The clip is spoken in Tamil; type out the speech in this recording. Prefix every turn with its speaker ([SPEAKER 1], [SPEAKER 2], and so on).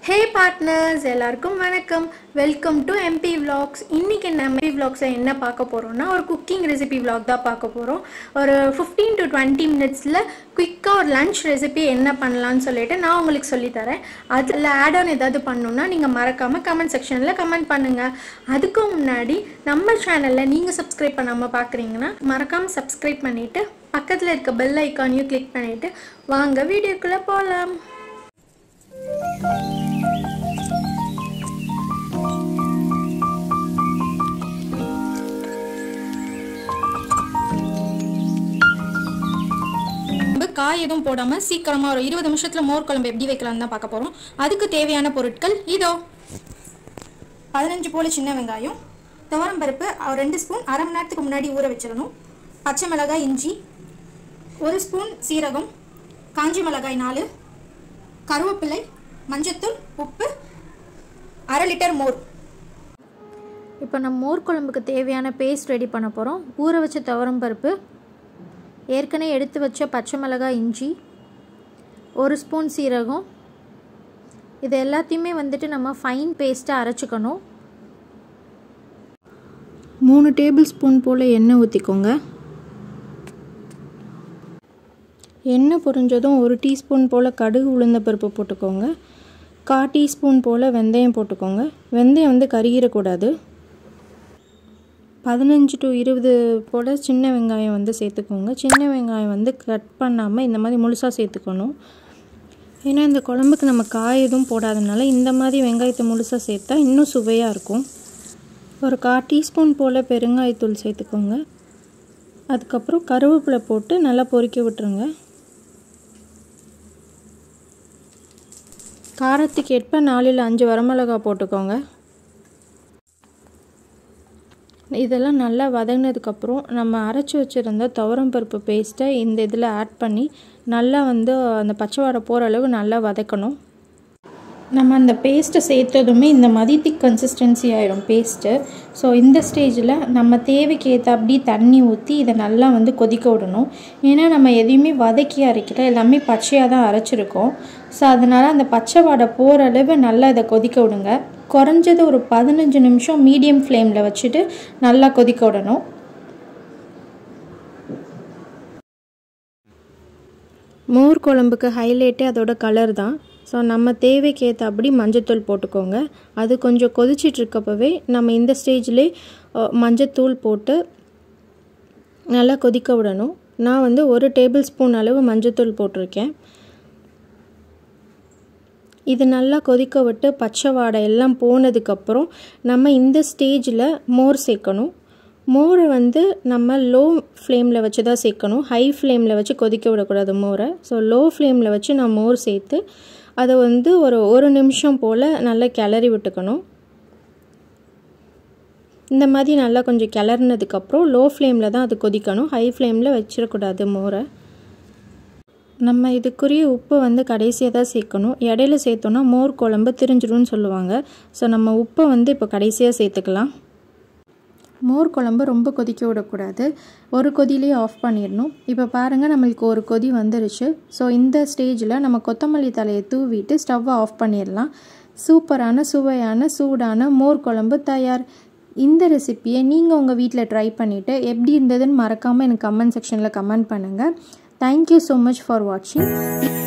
[SPEAKER 1] ஹே பார்ட்னர்ஸ் எல்லாருக்கும் வணக்கம் வெல்கம் டு எம்பி vlogs இன்றைக்கி நம்ம எம்பி vlogsல என்ன பார்க்க போகிறோம்னா ஒரு குக்கிங் ரெசிபி vlog தான் பார்க்க போகிறோம் ஒரு ஃபிஃப்டீன் டு டுவெண்ட்டி மினிட்ஸில் குயிக்காக ஒரு லன்ச் ரெசிபி என்ன பண்ணலான்னு சொல்லிட்டு நான் உங்களுக்கு சொல்லித்தரேன் அதில் ஆட் ஆன் ஏதாவது பண்ணணுன்னா நீங்கள் மறக்காமல் கமெண்ட் செக்ஷனில் கமெண்ட் பண்ணுங்கள் அதுக்கு முன்னாடி நம்ம சேனலில் நீங்கள் சப்ஸ்கிரைப் பண்ணாமல் பார்க்குறீங்கன்னா மறக்காமல் சப்ஸ்கிரைப் பண்ணிவிட்டு பக்கத்தில் இருக்க பெல் ஐக்கானையும் கிளிக் பண்ணிவிட்டு வாங்க வீடியோக்குள்ளே போகலாம்
[SPEAKER 2] நம்ம காய் எதுவும் போடாமல் சீக்கிரமாக ஒரு இருபது நிமிஷத்தில் மோர் குழம்பு எப்படி வைக்கலாம்னு தான் பார்க்க போகிறோம் அதுக்கு தேவையான பொருட்கள் இதோ பதினஞ்சு போல சின்ன வெங்காயம் துவரம் பருப்பு ஒரு ரெண்டு ஸ்பூன் அரை மணி நேரத்துக்கு முன்னாடி ஊற வச்சிடணும் பச்சை மிளகாய் இஞ்சி ஒரு ஸ்பூன் சீரகம் காஞ்சி மிளகாய் நாலு கருவேப்பிலை மஞ்சத்தூள் உப்பு அரை லிட்டர் மோர்
[SPEAKER 1] இப்போ நம்ம மோர் குழம்புக்கு தேவையான பேஸ்ட் ரெடி பண்ண போகிறோம் ஊற வச்ச துவரம் பருப்பு ஏற்கனவே எடுத்து வச்ச பச்சை மிளகாய் இஞ்சி ஒரு ஸ்பூன் சீரகம் இது எல்லாத்தையுமே வந்துட்டு நம்ம ஃபைன் பேஸ்ட்டாக அரைச்சிக்கணும் மூணு டேபிள் ஸ்பூன் போல் எண்ணெய் ஊற்றிக்கோங்க எண்ணெய் பொரிஞ்சதும் ஒரு டீஸ்பூன் போல் கடுகு உளுந்த பருப்பு போட்டுக்கோங்க கா டீஸ்பூன் போல் வெந்தயம் போட்டுக்கோங்க வெந்தயம் வந்து கருகிடக்கூடாது பதினஞ்சு டு இருபது போல் சின்ன வெங்காயம் வந்து சேர்த்துக்கோங்க சின்ன வெங்காயம் வந்து கட் பண்ணாமல் இந்த மாதிரி முழுசாக சேர்த்துக்கணும் ஏன்னா இந்த குழம்புக்கு நம்ம காய் எதுவும் போடாதனால இந்த மாதிரி வெங்காயத்தை முழுசாக சேர்த்தா இன்னும் சுவையாக இருக்கும் ஒரு கா டீஸ்பூன் போல் பெருங்காயத்தூள் சேர்த்துக்கோங்க அதுக்கப்புறம் கருவேப்பிலை போட்டு நல்லா பொரிக்க விட்டுருங்க காரத்துக்கு ஏற்ப நாலில் அஞ்சு வரமிளகா போட்டுக்கோங்க இதெல்லாம் நல்லா வதங்கினதுக்கப்புறம் நம்ம அரைச்சி வச்சுருந்த துவரம் பருப்பு பேஸ்ட்டை இந்த இதில் ஆட் பண்ணி நல்லா வந்து அந்த பச்சை வாடை போகிற அளவு நல்லா வதக்கணும் நம்ம அந்த பேஸ்ட்டை சேர்த்ததுமே இந்த மாதிரி திக் கன்சிஸ்டன்சி ஆயிடும் பேஸ்ட்டு ஸோ இந்த ஸ்டேஜில் நம்ம தேவைக்கு ஏற்றாப்படி தண்ணி ஊற்றி இதை நல்லா வந்து கொதிக்க விடணும் ஏன்னா நம்ம எதையுமே வதக்கி அரைக்கல எல்லாமே பச்சையாக தான் அரைச்சிருக்கோம் ஸோ அதனால் அந்த பச்சை வாடை போகிற அளவு நல்லா இதை கொதிக்க விடுங்க குறைஞ்சது ஒரு பதினஞ்சு நிமிஷம் மீடியம் ஃப்ளேமில் வச்சுட்டு நல்லா கொதிக்க விடணும் மோர் குழம்புக்கு ஹைலைட்டே அதோட கலர் தான் ஸோ நம்ம தேவைக்கு ஏற்றபடி மஞ்சத்தூள் போட்டுக்கோங்க அது கொஞ்சம் கொதிச்சிட்ருக்கப்பவே நம்ம இந்த ஸ்டேஜ்லேயே மஞ்சத்தூள் போட்டு நல்லா கொதிக்க விடணும் நான் வந்து ஒரு டேபிள் ஸ்பூன் அளவு மஞ்சத்தூள் போட்டிருக்கேன் இது நல்லா கொதிக்க விட்டு பச்சை வாடை எல்லாம் போனதுக்கப்புறம் நம்ம இந்த ஸ்டேஜில் மோர் சேர்க்கணும் மோரை வந்து நம்ம லோ ஃப்ளேமில் வச்சு தான் சேர்க்கணும் ஹை ஃப்ளேமில் வச்சு கொதிக்க விடக்கூடாது மோரை ஸோ லோ ஃப்ளேமில் வச்சு நான் மோர் சேர்த்து அதை வந்து ஒரு ஒரு நிமிஷம் போல் நல்லா கிளறி விட்டுக்கணும் இந்த மாதிரி நல்லா கொஞ்சம் கிளறினதுக்கப்புறம் லோ ஃப்ளேமில் தான் அது கொதிக்கணும் ஹை ஃப்ளேமில் வச்சிடக்கூடாது மோரை நம்ம இதுக்குரிய உப்பு வந்து கடைசியாக தான் சேர்க்கணும் இடையில சேர்த்தோன்னா மோர் குழம்பு திரிஞ்சிடும்னு சொல்லுவாங்க ஸோ நம்ம உப்பை வந்து இப்போ கடைசியாக சேர்த்துக்கலாம் மோர் குழம்பு ரொம்ப கொதிக்க விடக்கூடாது ஒரு கொதியிலே ஆஃப் பண்ணிடணும் இப்போ பாருங்கள் நம்மளுக்கு ஒரு கொதி வந்துருச்சு ஸோ இந்த ஸ்டேஜில் நம்ம கொத்தமல்லி தலையை தூவிட்டு ஸ்டவ்வை ஆஃப் பண்ணிடலாம் சூப்பரான சுவையான சூடான மோர் குழம்பு தயார் இந்த ரெசிப்பியை நீங்கள் உங்கள் வீட்டில் ட்ரை பண்ணிவிட்டு எப்படி இருந்ததுன்னு மறக்காமல் எனக்கு கமெண்ட் செக்ஷனில் கமெண்ட் பண்ணுங்கள் தேங்க்யூ ஸோ மச் ஃபார் வாட்சிங்